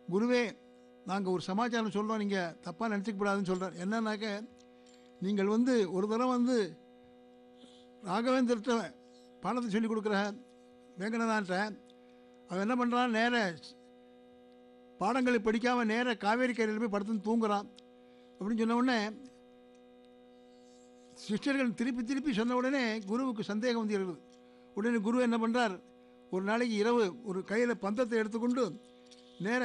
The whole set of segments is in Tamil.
குருவே நாங்கள் ஒரு சமாச்சாரம் சொல்கிறோம் நீங்கள் தப்பாக நினச்சிக்க கூடாதுன்னு சொல்கிறார் என்னன்னாக்க நீங்கள் வந்து ஒரு தடவை வந்து ராகவேந்திரட்ட பாடத்தை சொல்லி கொடுக்குற வேங்கடனான்ட்ட அவன் என்ன பண்ணுறான் நேர பாடங்களை படிக்காமல் நேர காவேரி கரையில் போய் படுத்துன்னு தூங்குறான் அப்படின்னு சொன்ன உடனே சிஸ்டர்கள் திருப்பி திருப்பி சொன்ன உடனே குருவுக்கு சந்தேகம் வந்து இருக்குது உடனே குரு என்ன பண்ணுறார் ஒரு நாளைக்கு இரவு ஒரு கையில் பந்தத்தை எடுத்துக்கொண்டு நேர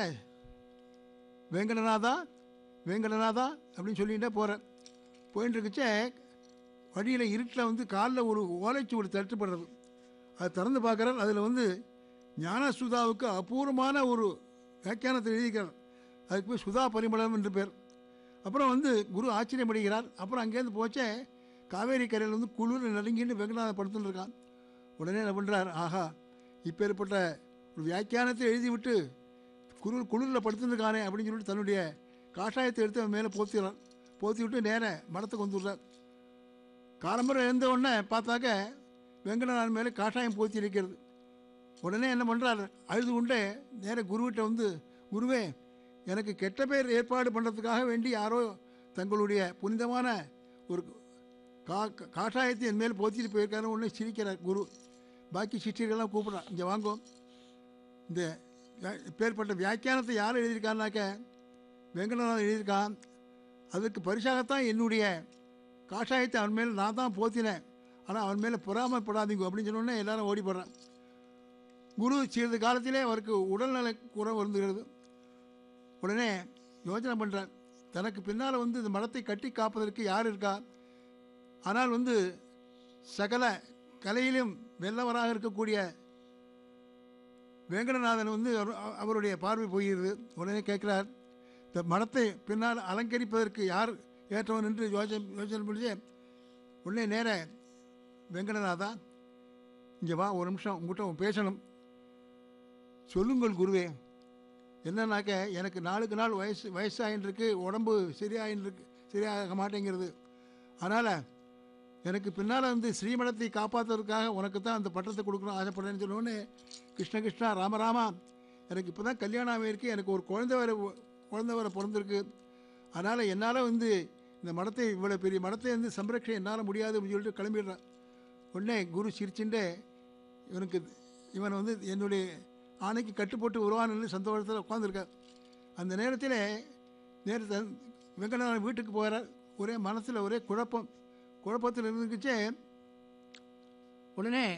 வேங்கடநாதா வேங்கடநாதா அப்படின்னு சொல்லிகிட்டே போகிறேன் போயிட்டு இருக்குச்சே வழியில் இருட்டில் வந்து காலில் ஒரு ஓலைச்சுவடு தட்டுப்படுறது அதை திறந்து பார்க்குறார் அதில் வந்து ஞானசுதாவுக்கு அபூர்வமான ஒரு வியாக்கியானத்தை எழுதிக்கிறார் அதுக்கு போய் சுதா பரிமளம் என்று பேர் அப்புறம் வந்து குரு ஆச்சரியப்படுகிறார் அப்புறம் அங்கேருந்து போச்சே காவேரி கரையில் வந்து குளிர் நடுங்கின்னு வெங்கடாத படுத்துன்னு இருக்கான் உடனே என்ன பண்ணுறார் ஆஹா இப்பேற்பட்ட ஒரு வியாக்கியானத்தை எழுதிவிட்டு குளிர் குளிரில் படுத்துருக்கானே அப்படின்னு சொல்லிட்டு தன்னுடைய காஷாயத்தை எடுத்து அவன் மேலே போத்திடுறான் போத்தி விட்டு நேர மடத்துக்கு வந்துடுறார் காலம்பரம் எழுந்த உடனே பார்த்தாக்க வெங்கடநாதன் மேலே காஷாயம் போத்தி இருக்கிறது உடனே என்ன பண்ணுறார் அழுது கொண்டே நேர குருவிட்ட வந்து குருவே எனக்கு கெட்ட பேர் ஏற்பாடு பண்ணுறதுக்காக வேண்டி யாரோ தங்களுடைய புனிதமான ஒரு கா காஷாயத்தை என் மேல் போத்திட்டு போயிருக்காரு உடனே சிரிக்கிறார் குரு பாக்கி சிஷ்யர்கள்லாம் கூப்பிட்றான் இங்கே வாங்கோ இந்த வே- இப்பேற்பட்ட வியாக்கியானத்தை யார் எழுதியிருக்காருனாக்க வெங்கடநாதன் எழுதியிருக்கான் அதுக்கு பரிசாகத்தான் என்னுடைய காஷாயத்தை அவன் மேலே நான் தான் போத்தினேன் ஆனால் அவன் மேலே பொறாமைப்படாதீங்க அப்படின்னு சொன்ன உடனே எல்லாரும் ஓடி போடுறான் குரு சிறிது காலத்திலே அவருக்கு உடல்நல குறை வருந்துகிறது உடனே யோசனை பண்ணுறார் தனக்கு பின்னால் வந்து இந்த மரத்தை கட்டி காப்பதற்கு யார் இருக்கா ஆனால் வந்து சகல கலையிலும் வெல்லவராக இருக்கக்கூடிய வேங்கடநாதன் வந்து அவர்- அவருடைய பார்வை போகிறது உடனே கேட்கிறார் இந்த மரத்தை பின்னால் அலங்கரிப்பதற்கு யார் ஏற்றவன் என்று யோசனை யோசனை பண்ணி உடனே நேர வெங்கடநாதா இங்கே வா ஒரு நிமிஷம் உங்கள்கிட்ட பேசணும் சொல்லுங்கள் குருவே என்னன்னாக்க எனக்கு நாளுக்கு நாள் வயசு வயசாகின்னு இருக்கு உடம்பு சரியாகின்னு இருக்கு சரியாக மாட்டேங்கிறது அதனால் எனக்கு பின்னால் வந்து ஸ்ரீமடத்தை காப்பாற்றுறதுக்காக உனக்கு தான் அந்த பட்டத்தை கொடுக்கணும் ஆசைப்படுறேன்னு சொன்னோடனே கிருஷ்ண கிருஷ்ணா ராமராமா எனக்கு இப்போ தான் கல்யாணம் ஆகியிருக்கு எனக்கு ஒரு குழந்தை வர குழந்தை வர பிறந்திருக்கு அதனால் என்னால் வந்து இந்த மடத்தை இவ்வளோ பெரிய மடத்தை வந்து சம்ரட்சம் என்னால் முடியாது அப்படின்னு சொல்லிட்டு கிளம்பிடுறேன் உடனே குரு சிரிச்சுண்டே இவனுக்கு இவன் வந்து என்னுடைய ஆணைக்கு கட்டுப்பட்டு வருவான்னு சந்தோஷத்தில் உட்காந்துருக்கார் அந்த நேரத்தில் நேரத்தை வெங்கடநாதன் வீட்டுக்கு போகிறார் ஒரே மனசில் ஒரே குழப்பம் குழப்பத்தில் இருந்துக்கிச்சே உடனே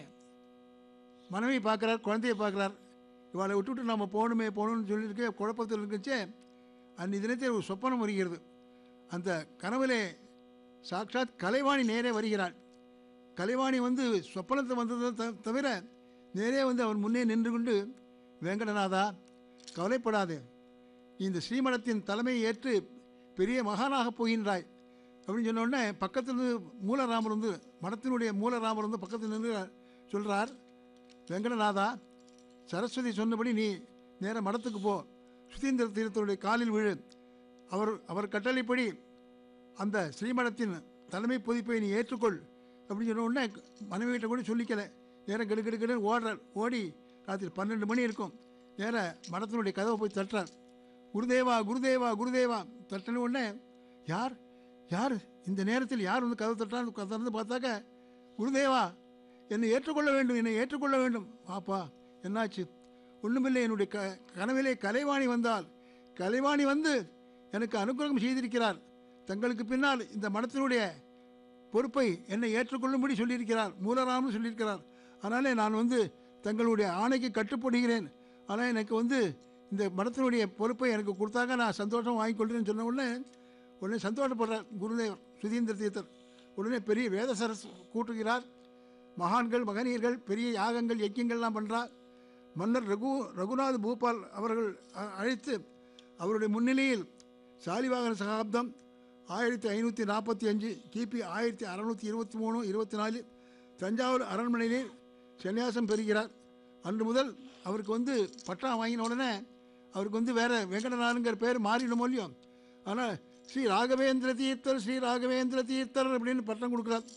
மனைவி பார்க்குறார் குழந்தையை பார்க்குறார் இவளை விட்டுவிட்டு நம்ம போகணுமே போகணும்னு சொல்லியிருக்க குழப்பத்தில் இருந்துச்சே அன்றைய தினத்தில் ஒரு சொப்பனம் வருகிறது அந்த கனவிலே சாட்சாத் கலைவாணி நேரே வருகிறாள் கலைவாணி வந்து சொப்பனத்தை வந்ததை த- தவிர நேரே வந்து அவர் முன்னே நின்று கொண்டு வேங்கடநாதா கவலைப்படாதே நீ இந்த ஸ்ரீமடத்தின் தலைமையை ஏற்று பெரிய மகானாக போகின்றாய் அப்படின்னு சொன்ன உடனே பக்கத்தில் இருந்து மூலராமர் வந்து மடத்தினுடைய மூலராமர் வந்து பக்கத்தில் நின்று சொல்கிறார் வெங்கடநாதா சரஸ்வதி சொன்னபடி நீ நேர மடத்துக்கு போ சுதீந்திர தீர்த்தருடைய காலில் விழு அவர் அவர் கட்டளைப்படி அந்த ஸ்ரீமடத்தின் தலைமை பொதிப்பை நீ ஏற்றுக்கொள் அப்படின்னு சொன்ன உடனே மனைவிகிட்ட கூட சொல்லிக்கல நேரம் கெடு கெடு கெடுன்னு ஓடுறார் ஓடி ராத்திரி பன்னெண்டு மணி இருக்கும் நேர மடத்தினுடைய கதவை போய் தட்டுறார் குருதேவா குருதேவா குருதேவா தட்டின உடனே யார் யார் இந்த நேரத்தில் யார் வந்து கதவை தட்டான்னு திறந்து பார்த்தாக்க குருதேவா என்னை ஏற்றுக்கொள்ள வேண்டும் என்னை ஏற்றுக்கொள்ள வேண்டும் வாப்பா என்னாச்சு ஒன்றுமில்லை என்னுடைய க கனவிலே கலைவாணி வந்தால் கலைவாணி வந்து எனக்கு அனுகிரகம் செய்திருக்கிறார் தங்களுக்கு பின்னால் இந்த மடத்தினுடைய பொறுப்பை என்னை ஏற்றுக்கொள்ளும்படி சொல்லியிருக்கிறார் மூலராமன் சொல்லியிருக்கிறார் அதனாலே நான் வந்து தங்களுடைய ஆணைக்கு கட்டுப்படுகிறேன் ஆனால் எனக்கு வந்து இந்த மடத்தினுடைய பொறுப்பை எனக்கு கொடுத்தாக்க நான் சந்தோஷம் வாங்கிக்கொள்கிறேன்னு சொன்ன உடனே உடனே சந்தோஷப்படுறார் குருதேவர் சுதீந்திர தீர்த்தர் உடனே பெரிய வேத சரஸ் கூட்டுகிறார் மகான்கள் மகனியர்கள் பெரிய யாகங்கள் யக்கியங்கள்லாம் பண்ணுறார் மன்னர் ரகு ரகுநாத் பூபால் அவர்கள் அ- அழைத்து அவருடைய முன்னிலையில் சாலிவாகன சகாப்தம் ஆயிரத்தி ஐநூற்றி நாற்பத்தி அஞ்சு கிபி ஆயிரத்தி அறநூற்றி இருபத்தி மூணு இருபத்தி நாலு தஞ்சாவூர் அரண்மனையிலே சன்னியாசம் பெறுகிறார் அன்று முதல் அவருக்கு வந்து பட்டா வாங்கின உடனே அவருக்கு வந்து வேற வெங்கடநாதனுங்கிற பேர் மாறிடும் இல்லையோ ஆனால் ஸ்ரீ ராகவேந்திர தீர்த்தர் ஸ்ரீ ராகவேந்திர தீர்த்தர் அப்படின்னு பட்டம் கொடுக்குறார்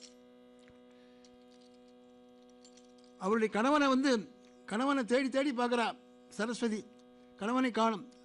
அவருடைய கணவனை வந்து கணவனை தேடி தேடி பார்க்குறா சரஸ்வதி கணவனை காணும்